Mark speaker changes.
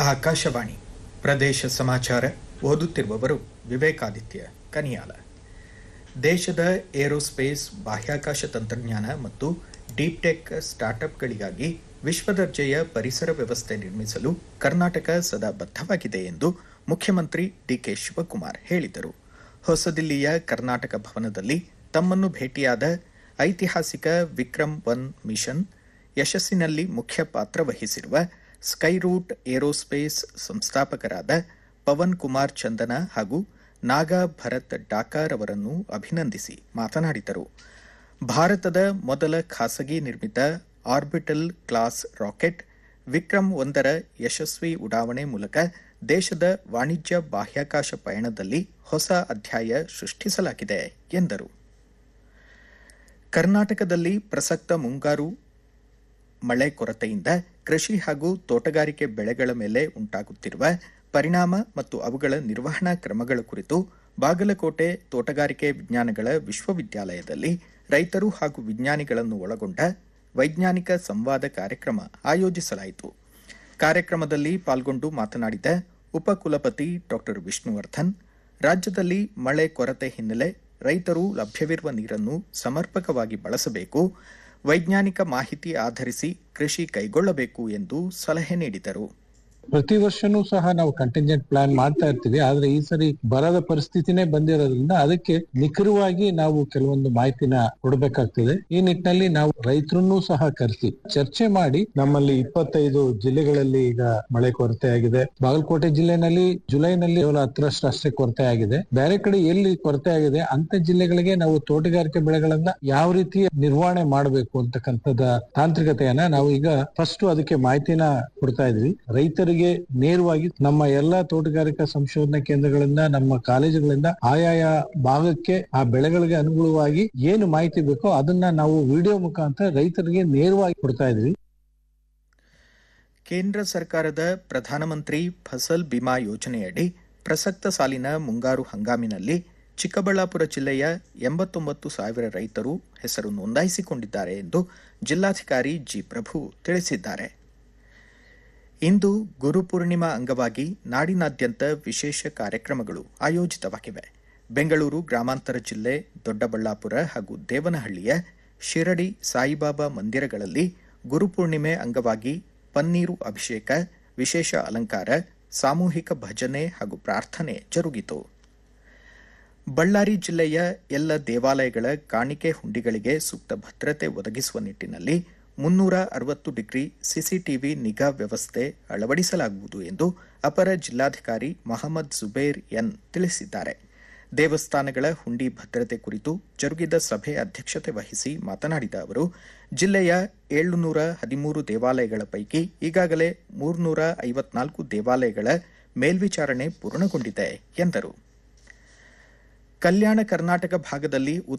Speaker 1: ಆಕಾಶವಾಣಿ ಪ್ರದೇಶ ಸಮಾಚಾರ ಓದುತ್ತಿರುವವರು ವಿವೇಕಾದಿತ್ಯ ಕನಿಯಾಲ ದೇಶದ ಏರೋಸ್ಪೇಸ್ ಬಾಹ್ಯಾಕಾಶ ತಂತ್ರಜ್ಞಾನ ಮತ್ತು ಡೀಪ್ ಟೆಕ್ ಸ್ಟಾರ್ಟ್ಅಪ್ಗಳಿಗಾಗಿ ವಿಶ್ವದರ್ಜೆಯ ಪರಿಸರ ವ್ಯವಸ್ಥೆ ನಿರ್ಮಿಸಲು ಕರ್ನಾಟಕ ಸದಾ ಬದ್ಧವಾಗಿದೆ ಎಂದು ಮುಖ್ಯಮಂತ್ರಿ ಡಿಕೆ ಶಿವಕುಮಾರ್ ಹೇಳಿದರು ಹೊಸದಿಲ್ಲಿಯ ಕರ್ನಾಟಕ ಭವನದಲ್ಲಿ ತಮ್ಮನ್ನು ಭೇಟಿಯಾದ ಐತಿಹಾಸಿಕ ವಿಕ್ರಮ್ ಒನ್ ಮಿಷನ್ ಯಶಸ್ಸಿನಲ್ಲಿ ಮುಖ್ಯ ಪಾತ್ರ ವಹಿಸಿರುವ ಸ್ಕೈರೂಟ್ ಏರೋಸ್ಪೇಸ್ ಸಂಸ್ಥಾಪಕರಾದ ಪವನ್ ಕುಮಾರ್ ಚಂದನ ಹಾಗೂ ನಾಗಾ ಭರತ್ ಡಾಕಾರ್ ಅವರನ್ನು ಅಭಿನಂದಿಸಿ ಮಾತನಾಡಿದರು ಭಾರತದ ಮೊದಲ ಖಾಸಗಿ ನಿರ್ಮಿತ ಆರ್ಬಿಟಲ್ ಕ್ಲಾಸ್ ರಾಕೆಟ್ ವಿಕ್ರಮ್ ಒಂದರ ಯಶಸ್ವಿ ಉಡಾವಣೆ ಮೂಲಕ ದೇಶದ ವಾಣಿಜ್ಯ ಬಾಹ್ಯಾಕಾಶ ಪಯಣದಲ್ಲಿ ಹೊಸ ಅಧ್ಯಾಯ ಸೃಷ್ಟಿಸಲಾಗಿದೆ ಎಂದರು ಕರ್ನಾಟಕದಲ್ಲಿ ಪ್ರಸಕ್ತ ಮುಂಗಾರು ಮಳೆ ಕೊರತೆಯಿಂದ ಕೃಷಿ ಹಾಗೂ ತೋಟಗಾರಿಕೆ ಬೆಳೆಗಳ ಮೇಲೆ ಉಂಟಾಗುತ್ತಿರುವ ಪರಿಣಾಮ ಮತ್ತು ಅವುಗಳ ನಿರ್ವಹಣಾ ಕ್ರಮಗಳ ಕುರಿತು ಬಾಗಲಕೋಟೆ ತೋಟಗಾರಿಕೆ ವಿಜ್ಞಾನಗಳ ವಿಶ್ವವಿದ್ಯಾಲಯದಲ್ಲಿ ರೈತರು ಹಾಗೂ ವಿಜ್ಞಾನಿಗಳನ್ನು ಒಳಗೊಂಡ ವೈಜ್ಞಾನಿಕ ಸಂವಾದ ಕಾರ್ಯಕ್ರಮ ಆಯೋಜಿಸಲಾಯಿತು ಕಾರ್ಯಕ್ರಮದಲ್ಲಿ ಪಾಲ್ಗೊಂಡು ಮಾತನಾಡಿದ ಉಪಕುಲಪತಿ ಡಾ ವಿಷ್ಣುವರ್ಧನ್ ರಾಜ್ಯದಲ್ಲಿ ಮಳೆ ಕೊರತೆ ಹಿನ್ನೆಲೆ ರೈತರು ಲಭ್ಯವಿರುವ ನೀರನ್ನು ಸಮರ್ಪಕವಾಗಿ ಬಳಸಬೇಕು ವೈಜ್ಞಾನಿಕ ಮಾಹಿತಿ ಆಧರಿಸಿ ಕೃಷಿ ಕೈಗೊಳ್ಳಬೇಕು ಎಂದು ಸಲಹೆ ನೀಡಿದರು
Speaker 2: ಪ್ರತಿ ವರ್ಷನೂ ಸಹ ನಾವು ಕಂಟಿಂಜೆಂಟ್ ಪ್ಲಾನ್ ಮಾಡ್ತಾ ಇರ್ತೀವಿ ಆದ್ರೆ ಈ ಸರಿ ಬರದ ಪರಿಸ್ಥಿತಿನೇ ಬಂದಿರೋದ್ರಿಂದ ಅದಕ್ಕೆ ನಿಖರವಾಗಿ ನಾವು ಕೆಲವೊಂದು ಮಾಹಿತಿನ ಕೊಡಬೇಕಾಗ್ತದೆ ಈ ನಿಟ್ಟಿನಲ್ಲಿ ನಾವು ರೈತರನ್ನೂ ಸಹ ಕರೆಸಿ ಚರ್ಚೆ ಮಾಡಿ ನಮ್ಮಲ್ಲಿ ಇಪ್ಪತ್ತೈದು ಜಿಲ್ಲೆಗಳಲ್ಲಿ ಈಗ ಮಳೆ ಕೊರತೆ ಆಗಿದೆ ಬಾಗಲಕೋಟೆ ಜಿಲ್ಲೆನಲ್ಲಿ ಜುಲೈನಲ್ಲಿ ಕೇವಲ ಹತ್ತರಷ್ಟು ಅಷ್ಟೇ ಕೊರತೆ ಆಗಿದೆ ಬೇರೆ ಕಡೆ ಎಲ್ಲಿ ಕೊರತೆ ಆಗಿದೆ ಅಂತ ಜಿಲ್ಲೆಗಳಿಗೆ ನಾವು ತೋಟಗಾರಿಕೆ ಬೆಳೆಗಳನ್ನ ಯಾವ ರೀತಿ ನಿರ್ವಹಣೆ ಮಾಡಬೇಕು ಅಂತಕ್ಕಂಥದ ತಾಂತ್ರಿಕತೆಯನ್ನ ನಾವು ಈಗ ಫಸ್ಟ್ ಅದಕ್ಕೆ ಮಾಹಿತಿನ ಕೊಡ್ತಾ ಇದ್ವಿ ರೈತರಿಗೆ ನೇರವಾಗಿ ನಮ್ಮ ಎಲ್ಲಾ ತೋಟಗಾರಿಕಾ ಸಂಶೋಧನಾ ಕೇಂದ್ರಗಳಿಂದ ನಮ್ಮ ಕಾಲೇಜುಗಳಿಂದ ಆಯಾಯ ಭಾಗಕ್ಕೆ ಆ ಬೆಳೆಗಳಿಗೆ ಅನುಗುಣವಾಗಿ ಏನು ಮಾಹಿತಿ ಬೇಕೋ ಅದನ್ನ ನಾವು ವಿಡಿಯೋ ಮುಖಾಂತರ ರೈತರಿಗೆ ನೇರವಾಗಿ ಕೊಡ್ತಾ ಇದ್ವಿ
Speaker 1: ಕೇಂದ್ರ ಸರ್ಕಾರದ ಪ್ರಧಾನಮಂತ್ರಿ ಫಸಲ್ ಬಿಮಾ ಯೋಜನೆಯಡಿ ಪ್ರಸಕ್ತ ಸಾಲಿನ ಮುಂಗಾರು ಹಂಗಾಮಿನಲ್ಲಿ ಚಿಕ್ಕಬಳ್ಳಾಪುರ ಜಿಲ್ಲೆಯ ಎಂಬತ್ತೊಂಬತ್ತು ಸಾವಿರ ರೈತರು ಹೆಸರು ನೋಂದಾಯಿಸಿಕೊಂಡಿದ್ದಾರೆ ಎಂದು ಜಿಲ್ಲಾಧಿಕಾರಿ ಜಿ ಪ್ರಭು ತಿಳಿಸಿದ್ದಾರೆ ಇಂದು ಗುರುಪೂರ್ಣಿಮಾ ಅಂಗವಾಗಿ ನಾಡಿನಾದ್ಯಂತ ವಿಶೇಷ ಕಾರ್ಯಕ್ರಮಗಳು ಆಯೋಜಿತವಾಗಿವೆ ಬೆಂಗಳೂರು ಗ್ರಾಮಾಂತರ ಜಿಲ್ಲೆ ದೊಡ್ಡಬಳ್ಳಾಪುರ ಹಾಗೂ ದೇವನಹಳ್ಳಿಯ ಶಿರಡಿ ಸಾಯಿಬಾಬಾ ಮಂದಿರಗಳಲ್ಲಿ ಗುರುಪೂರ್ಣಿಮೆ ಅಂಗವಾಗಿ ಪನ್ನೀರು ಅಭಿಷೇಕ ವಿಶೇಷ ಅಲಂಕಾರ ಸಾಮೂಹಿಕ ಭಜನೆ ಹಾಗೂ ಪ್ರಾರ್ಥನೆ ಜರುಗಿತು ಬಳ್ಳಾರಿ ಜಿಲ್ಲೆಯ ಎಲ್ಲ ದೇವಾಲಯಗಳ ಕಾಣಿಕೆ ಹುಂಡಿಗಳಿಗೆ ಸೂಕ್ತ ಭದ್ರತೆ ಒದಗಿಸುವ ನಿಟ್ಟಿನಲ್ಲಿ ಮುನ್ನೂರ ಅರವತ್ತು ಡಿಗ್ರಿ ಸಿಸಿಟಿವಿ ನಿಗಾ ವ್ಯವಸ್ಥೆ ಅಳವಡಿಸಲಾಗುವುದು ಎಂದು ಅಪರ ಜಿಲ್ಲಾಧಿಕಾರಿ ಮೊಹಮ್ಮದ್ ಜುಬೇರ್ ಎನ್ ತಿಳಿಸಿದ್ದಾರೆ ದೇವಸ್ಥಾನಗಳ ಹುಂಡಿ ಭದ್ರತೆ ಕುರಿತು ಜರುಗಿದ ಸಭೆ ಅಧ್ಯಕ್ಷತೆ ವಹಿಸಿ ಮಾತನಾಡಿದ ಅವರು ಜಿಲ್ಲೆಯ ಏಳುನೂರ ಹದಿಮೂರು ದೇವಾಲಯಗಳ ಪೈಕಿ ಈಗಾಗಲೇ ಮೂರ್ನೂರ ಐವತ್ನಾಲ್ಕು ದೇವಾಲಯಗಳ ಮೇಲ್ವಿಚಾರಣೆ ಪೂರ್ಣಗೊಂಡಿದೆ ಎಂದರು ಕಲ್ಯಾಣ ಕರ್ನಾಟಕ ಭಾಗದಲ್ಲಿ